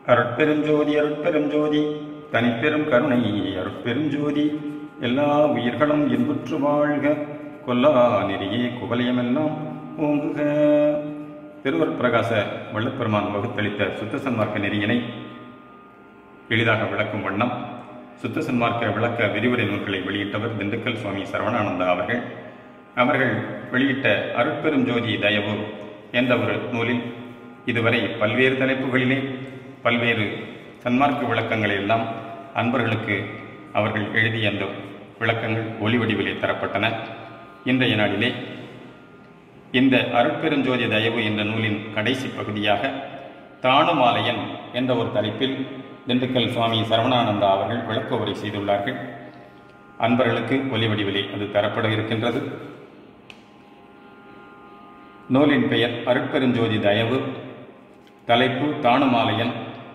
அருட்பெருஞ்சோதி அருட்பெருஞ்சோதி தனிப்பெரும் கருணை அருட்பெருஞ்சோதி எல்லா உயிர்களும் இன்புற்று வாழ்க கொல்லா நெறியே குவலயமெல்லாம் ஓங்குக திருவர் பிரகாச வள்ளப்பெருமான் வகுத்தளித்த சுத்த சன்மார்க்க நெறியினை எளிதாக விளக்கும் வண்ணம் சுத்த சன்மார்க்க விளக்க விரிவுரை நூல்களை வெளியிட்டவர் திண்டுக்கல் சுவாமி சரவணானந்தா அவர்கள் அவர்கள் வெளியிட்ட அருட்பெரும் ஜோதி தயவு என்ற ஒரு நூலில் இதுவரை பல்வேறு தலைப்புகளிலே பல்வேறு சன்மார்க்க விளக்கங்களை எல்லாம் அன்பர்களுக்கு அவர்கள் எழுதிய அந்த விளக்கங்கள் ஒளி வடிவிலே தரப்பட்டன இன்றைய நாளிலே இந்த அருட்பெருஞ்சோதி தயவு என்ற நூலின் கடைசி பகுதியாக தானுமாலயன் என்ற ஒரு தலைப்பில் திண்டுக்கல் சுவாமி சரவணானந்தா அவர்கள் விளக்க உரை செய்துள்ளார்கள் அன்பர்களுக்கு ஒலி வடிவிலே அது தரப்பட இருக்கின்றது நூலின் பெயர் அருட்பெருஞ்சோதி தயவு தலைப்பு தானுமாலயன்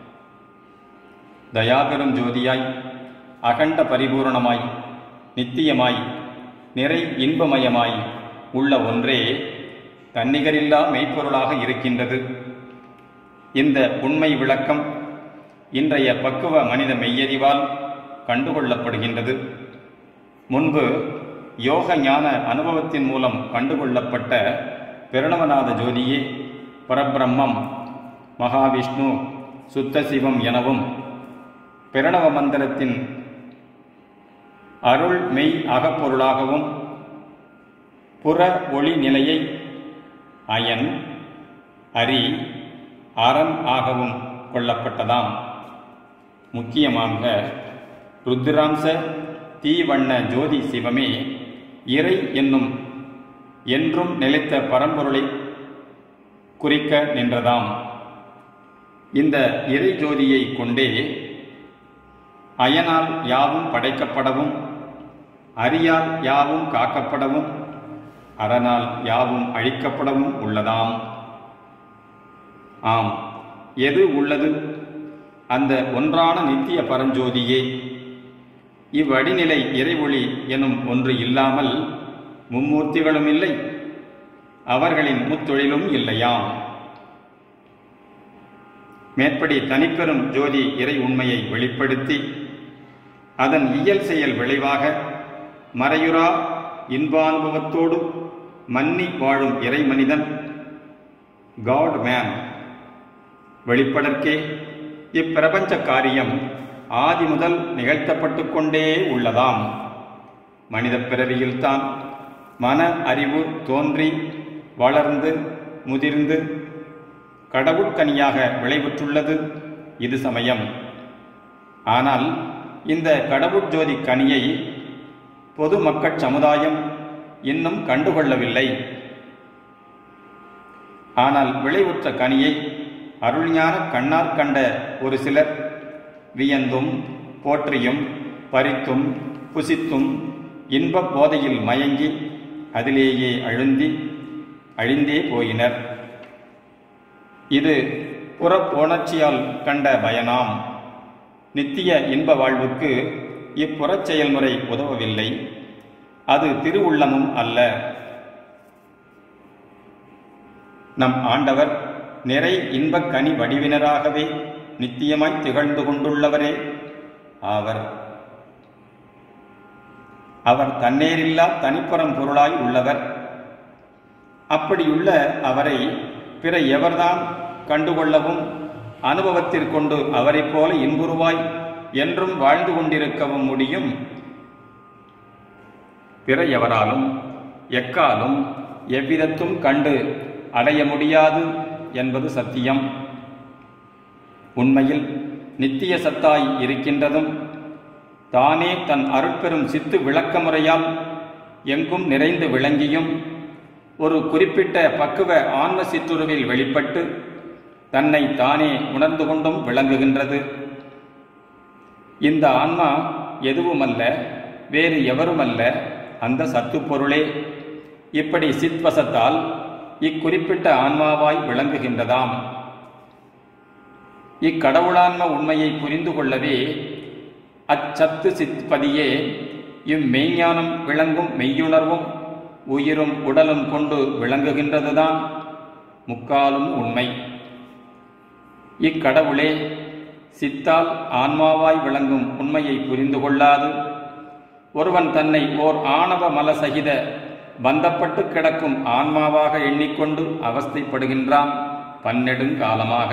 தயாபெரும் ஜோதியாய் அகண்ட பரிபூரணமாய் நித்தியமாய் நிறை இன்பமயமாய் உள்ள ஒன்றே தன்னிகரில்லா மெய்ப்பொருளாக இருக்கின்றது இந்த உண்மை விளக்கம் இன்றைய பக்குவ மனித மெய்யறிவால் கண்டுகொள்ளப்படுகின்றது முன்பு யோக ஞான அனுபவத்தின் மூலம் கண்டுகொள்ளப்பட்ட பிரணவநாத ஜோதியே பரபிரம்மம் மகாவிஷ்ணு சுத்த சிவம் எனவும் பிரணவ மந்திரத்தின் அருள் மெய் அகப்பொருளாகவும் புற ஒளி நிலையை அயன் அரி அரண் ஆகவும் கொள்ளப்பட்டதாம் முக்கியமாக ருத்ராம்ச தீவண்ண ஜோதி சிவமே இறை என்னும் என்றும் நிலைத்த பரம்பொருளை குறிக்க நின்றதாம் இந்த இறை ஜோதியை கொண்டே அயனால் யாவும் படைக்கப்படவும் அரியால் யாவும் காக்கப்படவும் அரணால் யாவும் அழிக்கப்படவும் உள்ளதாம் ஆம் எது உள்ளது அந்த ஒன்றான நித்திய பரஞ்சோதியே இவ்வடிநிலை இறைவொளி எனும் ஒன்று இல்லாமல் மும்மூர்த்திகளும் இல்லை அவர்களின் முத்தொழிலும் இல்லையாம் மேற்படி தனிப்பெரும் ஜோதி இறை உண்மையை வெளிப்படுத்தி அதன் இயல் செயல் விளைவாக மறையுறா இன்பானுபவத்தோடு மன்னி வாழும் இறை மனிதன் காட் மேன் வெளிப்படற்கே இப்பிரபஞ்ச காரியம் ஆதி முதல் நிகழ்த்தப்பட்டு கொண்டே உள்ளதாம் மனித பிறவியில்தான் மன அறிவு தோன்றி வளர்ந்து முதிர்ந்து கடவுட்கனியாக விளைவுற்றுள்ளது இது சமயம் ஆனால் இந்த கடவுட்ஜோதி கனியை பொது மக்கட் சமுதாயம் இன்னும் கண்டுகொள்ளவில்லை ஆனால் விளைவுற்ற கனியை அருள்ஞான கண்ணார் கண்ட ஒரு சிலர் வியந்தும் போற்றியும் பறித்தும் புசித்தும் இன்பப் போதையில் மயங்கி அதிலேயே அழுந்தி அழிந்தே போயினர் இது புறப்புணர்ச்சியால் கண்ட பயனாம் நித்திய இன்ப வாழ்வுக்கு இப்புறச் செயல்முறை உதவவில்லை அது திருவுள்ளமும் அல்ல நம் ஆண்டவர் நிறை இன்பக் கனி வடிவினராகவே நித்தியமாய் திகழ்ந்து கொண்டுள்ளவரே ஆவர் அவர் தன்னேரில்லா தனிப்புறம் பொருளாய் உள்ளவர் அப்படியுள்ள அவரை பிற எவர்தான் கண்டுகொள்ளவும் அனுபவத்திற்கொண்டு அவரைப் போல இன்புருவாய் என்றும் வாழ்ந்து கொண்டிருக்கவும் முடியும் பிற எவராலும் எக்காலும் எவ்விதத்தும் கண்டு அடைய முடியாது என்பது சத்தியம் உண்மையில் நித்திய சத்தாய் இருக்கின்றதும் தானே தன் அருட்பெரும் சித்து விளக்க முறையால் எங்கும் நிறைந்து விளங்கியும் ஒரு குறிப்பிட்ட பக்குவ ஆன்ம சிற்றுருவில் வெளிப்பட்டு தன்னை தானே உணர்ந்து கொண்டும் விளங்குகின்றது இந்த ஆன்மா எதுவுமல்ல வேறு எவருமல்ல அந்த சத்து பொருளே இப்படி சித்வசத்தால் இக்குறிப்பிட்ட ஆன்மாவாய் விளங்குகின்றதாம் இக்கடவுளான்ம உண்மையை புரிந்து கொள்ளவே அச்சத்து சித்பதியே இம்மெய்ஞானம் விளங்கும் மெய்யுணர்வும் உயிரும் உடலும் கொண்டு விளங்குகின்றதுதான் முக்காலும் உண்மை இக்கடவுளே சித்தால் ஆன்மாவாய் விளங்கும் உண்மையை புரிந்து கொள்ளாது ஒருவன் தன்னை ஓர் ஆணவ மல சகித பந்தப்பட்டு கிடக்கும் ஆன்மாவாக எண்ணிக்கொண்டு அவஸ்தைப்படுகின்றான் பன்னெடுங்காலமாக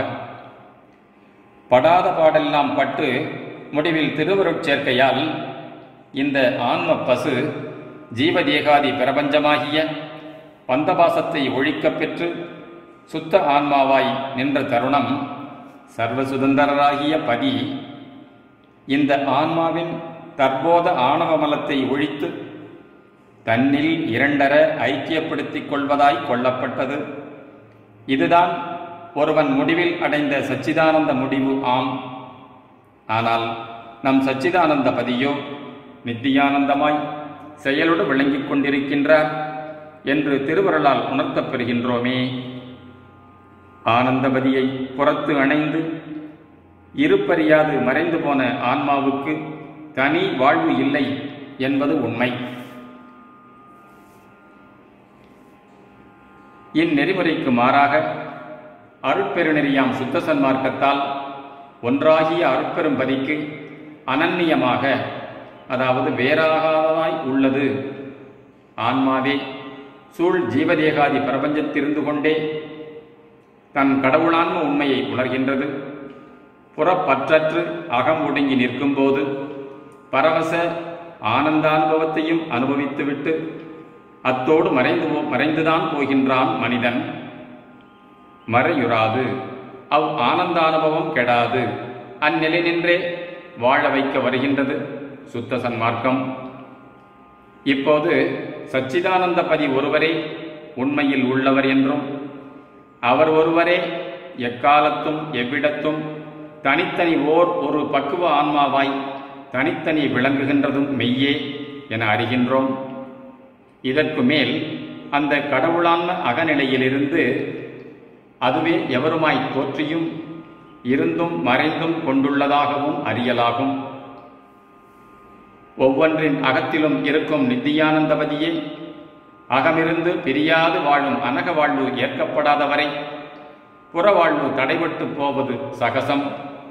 படாத பாடெல்லாம் பட்டு முடிவில் திருவருட் சேர்க்கையால் இந்த ஆன்ம பசு ஜீவதேகாதி பிரபஞ்சமாகிய பந்தபாசத்தை ஒழிக்கப் பெற்று சுத்த ஆன்மாவாய் நின்ற தருணம் சர்வ சுதந்திரராகிய பதி இந்த ஆன்மாவின் தற்போத ஆணவ மலத்தை ஒழித்து தன்னில் இரண்டர ஐக்கியப்படுத்திக் கொள்வதாய் கொள்ளப்பட்டது இதுதான் ஒருவன் முடிவில் அடைந்த சச்சிதானந்த முடிவு ஆம் ஆனால் நம் சச்சிதானந்த பதியோ நித்தியானந்தமாய் செயலோடு விளங்கிக் கொண்டிருக்கின்றார் என்று திருவருளால் உணர்த்தப் பெறுகின்றோமே ஆனந்தபதியை புறத்து அணைந்து இருப்பறியாது மறைந்து போன ஆன்மாவுக்கு தனி வாழ்வு இல்லை என்பது உண்மை இந்நெறிமுறைக்கு மாறாக அருட்பெருநெறியாம் சுத்த சன்மார்க்கத்தால் ஒன்றாகிய அருட்பெரும் பதிக்கு அனன்னியமாக அதாவது வேறாகாததாய் உள்ளது ஆன்மாவே சூழ் ஜீவதேகாதி பிரபஞ்சத்திருந்து கொண்டே தன் கடவுளான்ம உண்மையை உணர்கின்றது புறப்பற்றற்று அகம் ஒடுங்கி நிற்கும்போது பரவச ஆனந்தானுபவத்தையும் அனுபவித்துவிட்டு அத்தோடு மறைந்து போ- மறைந்துதான் போகின்றான் மனிதன் மறையுறாது அவ் ஆனந்தானுபவம் கெடாது அந்நிலை நின்றே வாழ வைக்க வருகின்றது சுத்த சன்மார்க்கம் இப்போது சச்சிதானந்த பதி ஒருவரே உண்மையில் உள்ளவர் என்றும் அவர் ஒருவரே எக்காலத்தும் எவ்விடத்தும் தனித்தனி ஓர் ஒரு பக்குவ ஆன்மாவாய் தனித்தனி விளங்குகின்றதும் மெய்யே என அறிகின்றோம் இதற்கு மேல் அந்த கடவுளான்ம அகநிலையிலிருந்து அதுவே எவருமாய் தோற்றியும் இருந்தும் மறைந்தும் கொண்டுள்ளதாகவும் அறியலாகும் ஒவ்வொன்றின் அகத்திலும் இருக்கும் நித்தியானந்தபதியே அகமிருந்து பிரியாது வாழும் அனக வாழ்வு ஏற்கப்படாதவரை புறவாழ்வு தடைபட்டு போவது சகசம்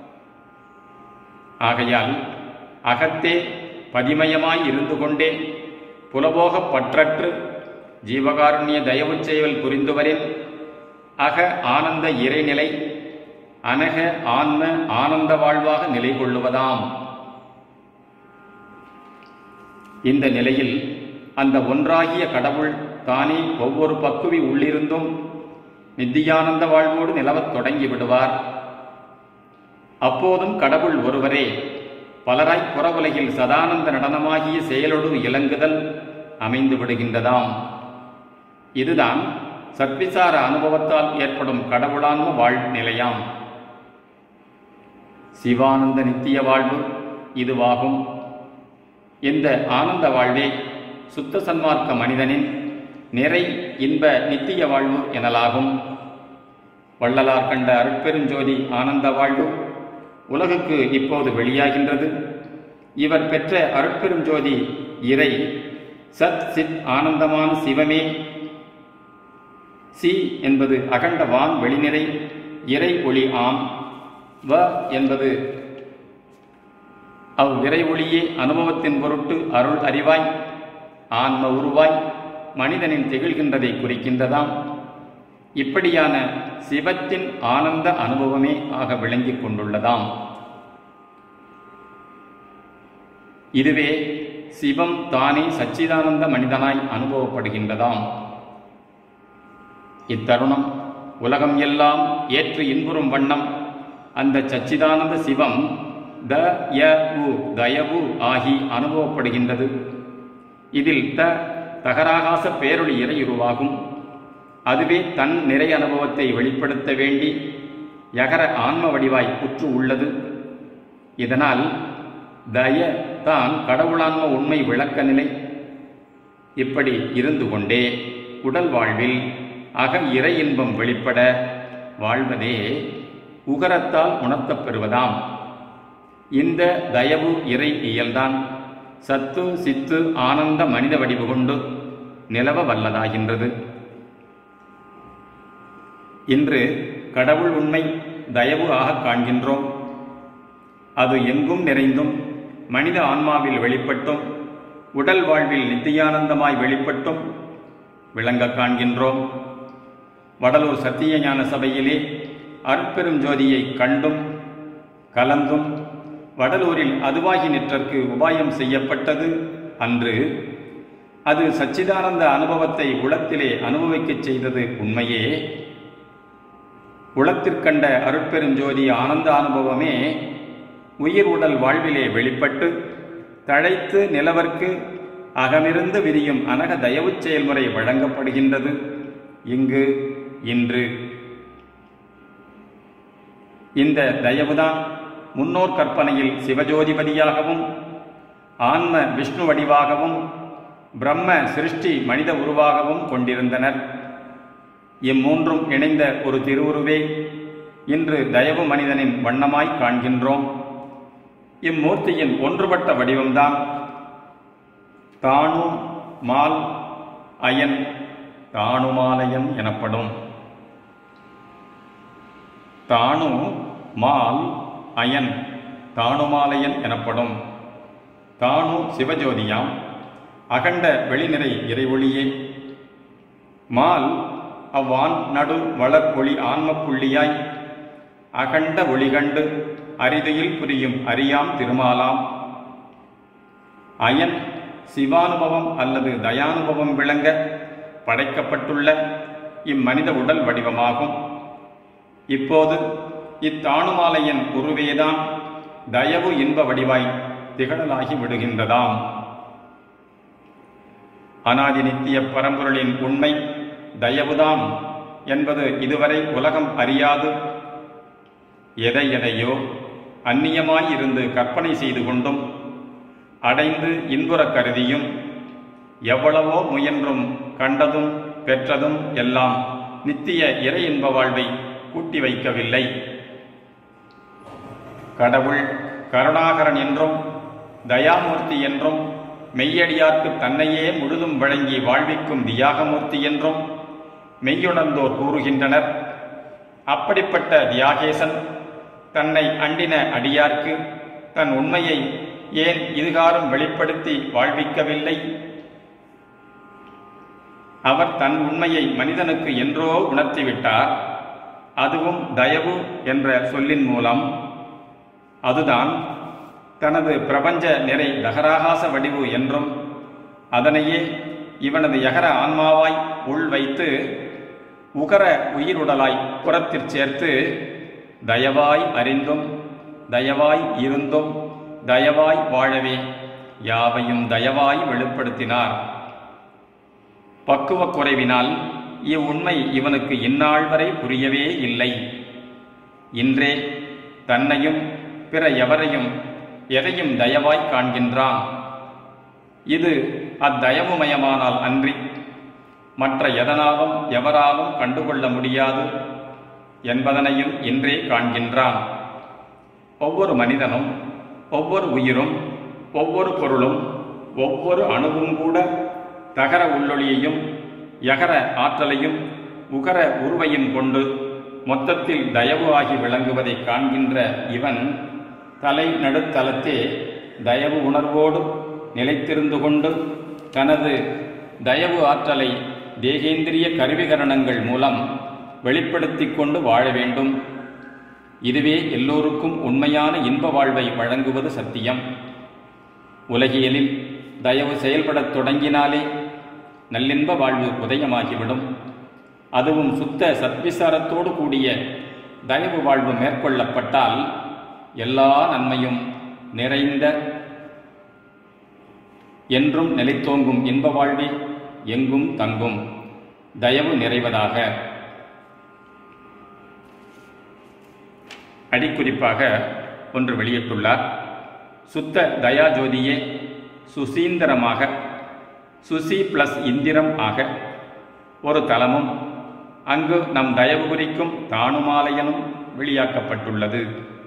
ஆகையால் அகத்தே பதிமயமாய் இருந்து கொண்டே புலபோகப் பற்றற்று ஜீவகாருண்ய தயவு செயல் புரிந்துவரின் அக ஆனந்த இறைநிலை அனக ஆன்ம ஆனந்த வாழ்வாக நிலை கொள்ளுவதாம் இந்த நிலையில் அந்த ஒன்றாகிய கடவுள் தானே ஒவ்வொரு பக்குவி உள்ளிருந்தும் நித்தியானந்த வாழ்வோடு நிலவத் தொடங்கி விடுவார் அப்போதும் கடவுள் ஒருவரே பலராய் புறவுலகில் சதானந்த நடனமாகிய செயலொடு இலங்குதல் அமைந்து விடுகின்றதாம் இதுதான் சத்விசார அனுபவத்தால் ஏற்படும் கடவுளான்ம வாழ் நிலையாம் சிவானந்த நித்திய வாழ்வு இதுவாகும் இந்த ஆனந்த வாழ்வே சுத்த சன்மார்க்க மனிதனின் நிறை இன்ப நித்திய வாழ்வு எனலாகும் வள்ளலார் கண்ட அருட்பெருஞ்சோதி ஆனந்த வாழ்வு உலகுக்கு இப்போது வெளியாகின்றது இவர் பெற்ற அருட்பெருஞ்சோதி இறை சத் சித் ஆனந்தமான சிவமே சி என்பது அகண்ட வான் வெளிநிறை இறை ஒளி ஆம் வ என்பது அவ் இறை ஒளியே அனுபவத்தின் பொருட்டு அருள் அறிவாய் ஆன்ம உருவாய் மனிதனின் திகழ்கின்றதை குறிக்கின்றதாம் இப்படியான சிவத்தின் ஆனந்த அனுபவமே ஆக விளங்கிக் கொண்டுள்ளதாம் இதுவே சிவம் தானே சச்சிதானந்த மனிதனாய் அனுபவப்படுகின்றதாம் இத்தருணம் உலகம் எல்லாம் ஏற்று இன்புறும் வண்ணம் அந்த சச்சிதானந்த சிவம் த ய உ தயவு ஆகி அனுபவப்படுகின்றது இதில் த தகராகாச பேரொளி இறையுருவாகும் அதுவே தன் நிறை அனுபவத்தை வெளிப்படுத்த வேண்டி யகர ஆன்ம வடிவாய் புற்று உள்ளது இதனால் தய தான் கடவுளான்ம உண்மை விளக்க நிலை இப்படி இருந்து கொண்டே உடல் வாழ்வில் அக இறை இன்பம் வெளிப்பட வாழ்வதே உகரத்தால் உணர்த்தப் பெறுவதாம் இந்த தயவு இறை இயல்தான் சத்து சித்து ஆனந்த மனித வடிவு கொண்டு நிலவ வல்லதாகின்றது இன்று கடவுள் உண்மை தயவு ஆக காண்கின்றோம் அது எங்கும் நிறைந்தும் மனித ஆன்மாவில் வெளிப்பட்டும் உடல் வாழ்வில் நித்தியானந்தமாய் வெளிப்பட்டும் விளங்க காண்கின்றோம் வடலூர் சத்திய ஞான சபையிலே அருட்பெரும் ஜோதியை கண்டும் கலந்தும் வடலூரில் அதுவாகி நிற்றற்கு உபாயம் செய்யப்பட்டது அன்று அது சச்சிதானந்த அனுபவத்தை உளத்திலே அனுபவிக்கச் செய்தது உண்மையே உளத்திற்கண்ட அருட்பெருஞ்சோதி ஆனந்த அனுபவமே உயிர் உடல் வாழ்விலே வெளிப்பட்டு தழைத்து நிலவர்க்கு அகமிருந்து விரியும் அனக தயவுச் செயல்முறை வழங்கப்படுகின்றது இங்கு இன்று இந்த தயவுதான் முன்னோர் கற்பனையில் சிவஜோதிபதியாகவும் ஆன்ம விஷ்ணு வடிவாகவும் பிரம்ம சிருஷ்டி மனித உருவாகவும் கொண்டிருந்தனர் இம்மூன்றும் இணைந்த ஒரு திருவுருவே இன்று தயவு மனிதனின் வண்ணமாய் காண்கின்றோம் இம்மூர்த்தியின் ஒன்றுபட்ட வடிவம்தான் தானு மால் அயன் தானுமாலயன் எனப்படும் தானு மால் அயன் தானுமாலயன் எனப்படும் தானு சிவஜோதியாம் அகண்ட வெளிநிறை இறைவொளியே மால் அவ்வான் நடு வளர் ஒளி ஆன்ம புள்ளியாய் அகண்ட ஒளிகண்டு அரிதையில் புரியும் அறியாம் திருமாலாம் அயன் சிவானுபவம் அல்லது தயானுபவம் விளங்க படைக்கப்பட்டுள்ள இம்மனித உடல் வடிவமாகும் இப்போது இத்தாணுமாலையின் உருவேதான் தயவு இன்ப வடிவாய் திகழலாகி விடுகின்றதாம் அனாதி நித்திய பரம்பொருளின் உண்மை தயவுதாம் என்பது இதுவரை உலகம் அறியாது எதை எதையோ அந்நியமாய் இருந்து கற்பனை செய்து கொண்டும் அடைந்து இன்புறக் கருதியும் எவ்வளவோ முயன்றும் கண்டதும் பெற்றதும் எல்லாம் நித்திய இறை இன்ப வாழ்வை கூட்டி வைக்கவில்லை கடவுள் கருணாகரன் என்றும் தயாமூர்த்தி என்றும் மெய்யடியார்க்கு தன்னையே முழுதும் வழங்கி வாழ்விக்கும் தியாகமூர்த்தி என்றும் மெய்யுணர்ந்தோர் கூறுகின்றனர் அப்படிப்பட்ட தியாகேசன் தன்னை அண்டின அடியார்க்கு தன் உண்மையை ஏன் இதுகாரும் வெளிப்படுத்தி வாழ்விக்கவில்லை அவர் தன் உண்மையை மனிதனுக்கு என்றோ உணர்த்திவிட்டார் அதுவும் தயவு என்ற சொல்லின் மூலம் அதுதான் தனது பிரபஞ்ச நிறை தகராகாச வடிவு என்றும் அதனையே இவனது யகர ஆன்மாவாய் உள் வைத்து உகர உயிருடலாய் புறத்திற் சேர்த்து தயவாய் அறிந்தும் தயவாய் இருந்தும் தயவாய் வாழவே யாவையும் தயவாய் வெளிப்படுத்தினார் பக்குவக் குறைவினால் இவ்வுண்மை இவனுக்கு இந்நாள் வரை புரியவே இல்லை இன்றே தன்னையும் பிற எவரையும் எதையும் தயவாய் காண்கின்றான் இது அத்தயவுமயமானால் அன்றி மற்ற எதனாலும் எவராலும் கண்டுகொள்ள முடியாது என்பதனையும் இன்றே காண்கின்றான் ஒவ்வொரு மனிதனும் ஒவ்வொரு உயிரும் ஒவ்வொரு பொருளும் ஒவ்வொரு அணுவும் கூட தகர உள்ளொளியையும் யகர ஆற்றலையும் உகர உருவையும் கொண்டு மொத்தத்தில் தயவு ஆகி விளங்குவதை காண்கின்ற இவன் தலை நடுத்தலத்தே தயவு உணர்வோடு நிலைத்திருந்து கொண்டு தனது தயவு ஆற்றலை தேகேந்திரிய கருவிகரணங்கள் மூலம் வெளிப்படுத்திக் கொண்டு வாழ வேண்டும் இதுவே எல்லோருக்கும் உண்மையான இன்ப வாழ்வை வழங்குவது சத்தியம் உலகியலில் தயவு செயல்படத் தொடங்கினாலே நல்லின்ப வாழ்வு உதயமாகிவிடும் அதுவும் சுத்த சத்விசாரத்தோடு கூடிய தயவு வாழ்வு மேற்கொள்ளப்பட்டால் எல்லா நன்மையும் நிறைந்த என்றும் நிலைத்தோங்கும் இன்ப வாழ்வே எங்கும் தங்கும் தயவு நிறைவதாக அடிக்குறிப்பாக ஒன்று வெளியிட்டுள்ளார் சுத்த தயாஜோதியே சுசீந்திரமாக சுசி பிளஸ் இந்திரம் ஆக ஒரு தலமும் அங்கு நம் தயவு குறிக்கும் தானுமாலயனும் வெளியாக்கப்பட்டுள்ளது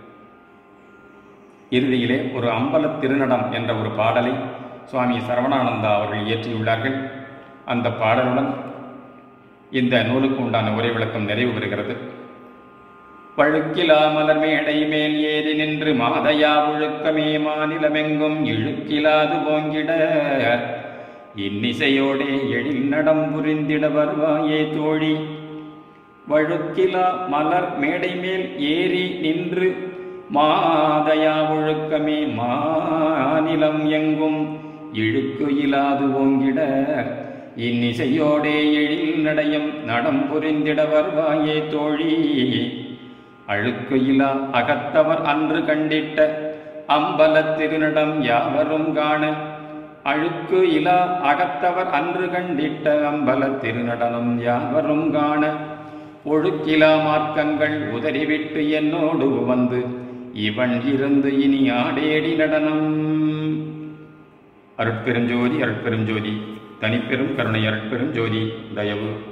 இறுதியிலே ஒரு அம்பலத் திருநடம் என்ற ஒரு பாடலை சுவாமி சரவணானந்தா அவர்கள் இயற்றியுள்ளார்கள் அந்த பாடலுடன் இந்த நூலுக்கு உண்டான உரை விளக்கம் நிறைவு பெறுகிறது பழுக்கிலா மலர் மேடை மேல் ஏறி நின்று மாதையா ஒழுக்கமே மாநிலமெங்கும் இழுக்கிலாது போங்கிட இன்னிசையோடே எழில் நடம் புரிந்திட வருவாயே தோழி வழுக்கிலா மலர் மேடை மேல் ஏறி நின்று மாதயா ஒழுக்கமே மாநிலம் எங்கும் இழுக்கு இலாது ஓங்கிட இன்னிசையோடே எழில் நடையும் நடம் புரிந்திட வருவாயே தோழி அழுக்கு இலா அகத்தவர் அன்று கண்டிட்ட அம்பலத் திருநடம் யாவரும் காண அழுக்கு இலா அகத்தவர் அன்று கண்டிட்ட அம்பலத் திருநடனம் யாவரும் காண ஒழுக்கிலா மார்க்கங்கள் உதறிவிட்டு என்னோடு வந்து இவன் இருந்து இனி ஆடேடி நடனம் அருட்பெருஞ்சோதி அருட்பெருஞ்சோதி தனிப்பெரும் கருணை அருட்பெரும் ஜோதி தயவு